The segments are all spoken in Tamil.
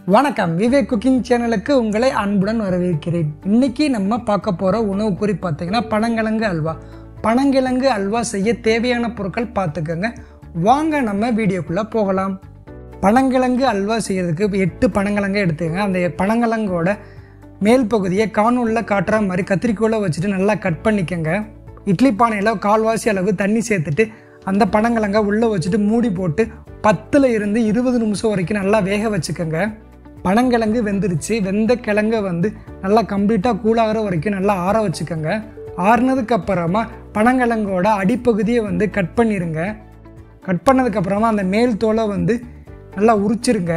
வணக்கம் விவேக் குக்கிங் சேனலுக்கு உங்களை அன்புடன் வரவேற்கிறேன் இன்னைக்கு நம்ம பார்க்க போகிற உணவு குறிப்பு பார்த்தீங்கன்னா பனங்கிழங்கு அல்வா பனங்கிழங்கு அல்வா செய்ய தேவையான பொருட்கள் பார்த்துக்கோங்க வாங்க நம்ம வீடியோக்குள்ளே போகலாம் பனங்கிழங்கு அல்வா செய்யறதுக்கு எட்டு பனங்கிழங்கு எடுத்துக்கங்க அந்த பனங்கிழங்கோட மேல் பகுதியை காணொலியில் காட்டுற மாதிரி கத்திரிக்கோலை வச்சுட்டு நல்லா கட் பண்ணிக்கோங்க இட்லி பானையில் கால்வாசி அளவு தண்ணி சேர்த்துட்டு அந்த பனங்கிழங்க உள்ளே வச்சுட்டு மூடி போட்டு பத்தில் இருந்து இருபது நிமிஷம் வரைக்கும் நல்லா வேக வச்சுக்கோங்க பனங்கிழங்கு வெந்துருச்சு வெந்த கிழங்க வந்து நல்லா கம்ப்ளீட்டாக கூலாகிற வரைக்கும் நல்லா ஆற வச்சுக்கோங்க ஆறுனதுக்கு அப்புறமா பனங்கிழங்கோட அடிப்பகுதியை வந்து கட் பண்ணிடுங்க கட் பண்ணதுக்கப்புறமா அந்த மேல் தோலை வந்து நல்லா உரிச்சிருங்க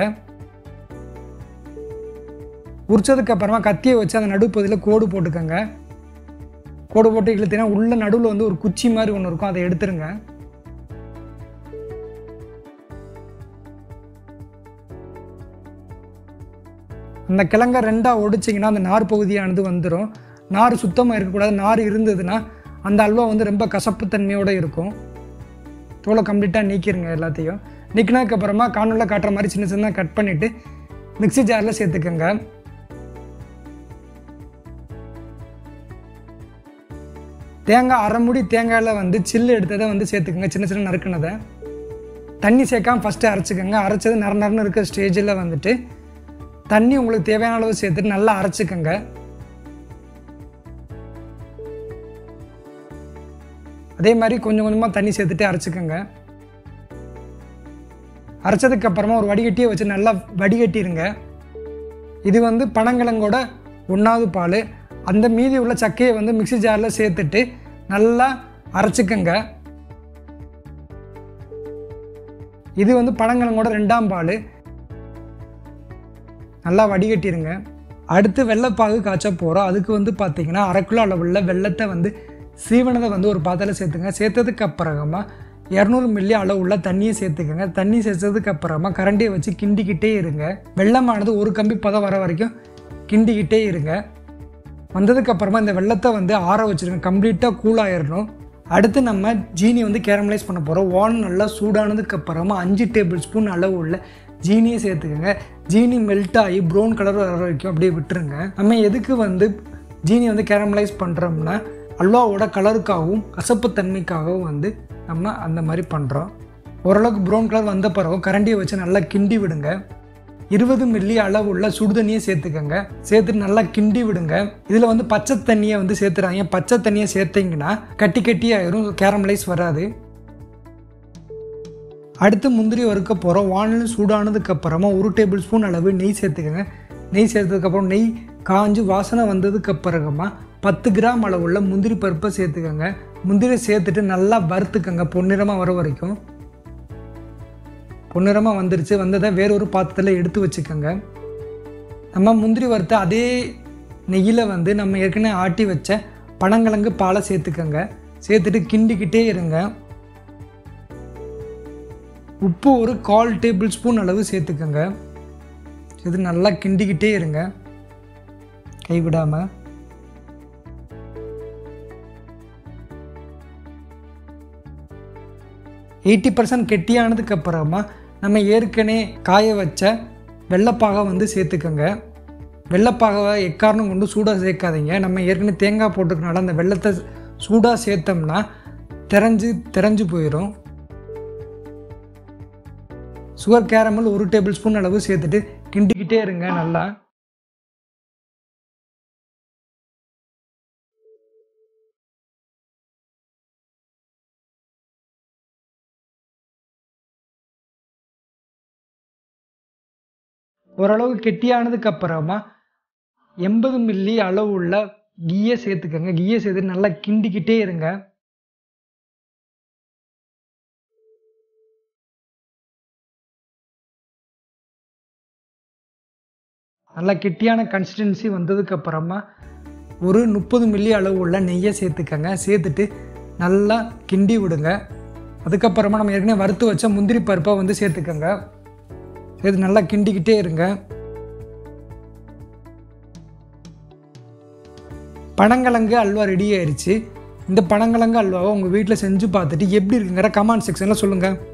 உரிச்சதுக்கு அப்புறமா கத்தியை வச்சு அந்த நடுப்பகுதியில் கோடு போட்டுக்கோங்க கோடு போட்டு இழுத்தீங்கன்னா உள்ள நடுவில் வந்து ஒரு குச்சி மாதிரி ஒன்று இருக்கும் அதை எடுத்துருங்க அந்த கிழங்க ரெண்டாக ஒடிச்சிங்கன்னா அந்த நார் பகுதியானது வந்துடும் நார் சுத்தமாக இருக்கக்கூடாது நார் இருந்ததுன்னா அந்த அல்வா வந்து ரொம்ப கசப்புத்தன்மையோடு இருக்கும் தோலை கம்ப்ளீட்டாக நீக்கிருங்க எல்லாத்தையும் நீக்கினதுக்கப்புறமா காணொலியில் காட்டுற மாதிரி சின்ன சின்னதாக கட் பண்ணிவிட்டு மிக்ஸி ஜாரில் சேர்த்துக்கோங்க தேங்காய் அரை முடி தேங்காயில் வந்து சில்லு எடுத்ததை வந்து சேர்த்துக்கோங்க சின்ன சின்ன நறுக்குனதை தண்ணி சேர்க்காம ஃபஸ்ட்டு அரைச்சிக்கோங்க அரைச்சது நர நரன்னு இருக்கிற ஸ்டேஜில் வந்துட்டு தண்ணி உங்களுக்கு தேவையான அளவு சேர்த்துட்டு நல்லா அரைச்சிக்கோங்க அதே மாதிரி கொஞ்சம் கொஞ்சமாக தண்ணி சேர்த்துட்டு அரைச்சிக்கோங்க அரைச்சதுக்கு அப்புறமா ஒரு வடிகட்டியை வச்சு நல்லா வடிகட்டிடுங்க இது வந்து பனங்கிழங்கோட ஒன்றாவது பால் அந்த மீதி உள்ள சக்கையை வந்து மிக்ஸி ஜாரில் சேர்த்துட்டு நல்லா அரைச்சிக்கோங்க இது வந்து பனங்கிழங்கோட ரெண்டாம் பால் நல்லா வடிகட்டிடுங்க அடுத்து வெள்ளைப்பாகு காய்ச்ச போகிறோம் அதுக்கு வந்து பார்த்தீங்கன்னா அரை கிலோ அளவுள்ள வெள்ளத்தை வந்து சீவனதை வந்து ஒரு பாத்திரம் சேர்த்துங்க சேர்த்ததுக்கு அப்புறமா இரநூறு மில்லி அளவுள்ள தண்ணியை சேர்த்துக்கோங்க தண்ணி சேர்த்ததுக்கு அப்புறமா கரண்டியை வச்சு கிண்டிக்கிட்டே இருங்க வெள்ளமானது ஒரு கம்பி பதம் வர வரைக்கும் கிண்டிக்கிட்டே இருங்க வந்ததுக்கப்புறமா இந்த வெள்ளத்தை வந்து ஆற வச்சுருங்க கம்ப்ளீட்டாக கூலாயிடணும் அடுத்து நம்ம ஜீனி வந்து கேரமலைஸ் பண்ண போகிறோம் வான் நல்லா சூடானதுக்கு அப்புறமா அஞ்சு டேபிள் ஸ்பூன் அளவு உள்ள ஜீனியை சேர்த்துக்கோங்க ஜீனி மெல்ட் ஆகி ப்ரௌன் கலர் வர வரைக்கும் அப்படியே விட்டுருங்க நம்ம எதுக்கு வந்து ஜீனி வந்து கேரமலைஸ் பண்ணுறோம்னா அல்வாவோட கலருக்காகவும் கசப்புத்தன்மைக்காகவும் வந்து நம்ம அந்த மாதிரி பண்ணுறோம் ஓரளவுக்கு ப்ரௌன் கலர் வந்த பிறகு கரண்டியை வச்சு நல்லா கிண்டி விடுங்க இருபது மில்லி அளவுள்ள சுடுதண்ணியை சேர்த்துக்கோங்க சேர்த்துட்டு நல்லா கிண்டி விடுங்க இதில் வந்து பச்சை தண்ணியை வந்து சேர்த்துறாங்க பச்சை தண்ணியை சேர்த்தீங்கன்னா கட்டி கட்டி ஆயிரும் கேரமலைஸ் வராது அடுத்து முந்திரி வறுக்க போகிறோம் வானல் சூடானதுக்கு அப்புறமா ஒரு டேபிள் ஸ்பூன் அளவு நெய் சேர்த்துக்கோங்க நெய் சேர்த்ததுக்கப்புறம் நெய் காஞ்சு வாசனை வந்ததுக்கு அப்புறமா பத்து கிராம் அளவுள்ள முந்திரி பருப்பை சேர்த்துக்கோங்க முந்திரி சேர்த்துட்டு நல்லா வறுத்துக்கோங்க பொன்னிறமாக வர வரைக்கும் பொன்னிறமாக வந்துருச்சு வந்ததை வேற ஒரு பாத்திரத்தில் எடுத்து வச்சுக்கோங்க நம்ம முந்திரி வறுத்த அதே நெய்யில் வந்து நம்ம ஏற்கனவே ஆட்டி வச்ச பனங்கிழங்கு பாலை சேர்த்துக்கோங்க சேர்த்துட்டு கிண்டிக்கிட்டே இருங்க உப்பு ஒரு கால் டேபிள் ஸ்பூன் அளவு சேர்த்துக்கோங்க இது நல்லா கிண்டிக்கிட்டே இருங்க கைவிடாமல் எயிட்டி பர்சன்ட் கெட்டியானதுக்கு அப்புறமா நம்ம ஏற்கனவே காய வச்ச வெள்ளைப்பாகை வந்து சேர்த்துக்கோங்க வெள்ளைப்பாகவை எக்காரணம் கொண்டு சூடாக சேர்க்காதீங்க நம்ம ஏற்கனவே தேங்காய் போட்டுக்கனால அந்த வெள்ளத்தை சூடாக சேர்த்தோம்னா திறஞ்சு திறஞ்சு போயிடும் சுகர் கேரமல் ஒரு டேபிள் ஸ்பூன் அளவு சேர்த்துட்டு கிண்டிக்கிட்டே இருங்க நல்லா ஓரளவு கெட்டியானதுக்கு அப்புறமா எண்பது மில்லி அளவு உள்ள கீயை சேர்த்துக்கோங்க கீயை சேர்த்து நல்லா கிண்டிக்கிட்டே இருங்க நல்லா கெட்டியான கன்சிஸ்டன்சி வந்ததுக்கு அப்புறமா ஒரு முப்பது மில்லி அளவு உள்ள நெய்யை சேர்த்துக்கங்க சேர்த்துட்டு நல்லா கிண்டி விடுங்க அதுக்கப்புறமா நம்ம ஏற்கனவே வறுத்து வச்ச முந்திரி பருப்பை வந்து சேர்த்துக்கோங்க இது நல்லா கிண்டிக்கிட்டே இருங்க பனங்கிழங்கு அல்வா ரெடி ஆயிடுச்சு இந்த பனங்கிழங்கு அல்வாவை உங்கள் வீட்டில் செஞ்சு பார்த்துட்டு எப்படி இருக்குங்கிற கமெண்ட் செக்ஷனில் சொல்லுங்கள்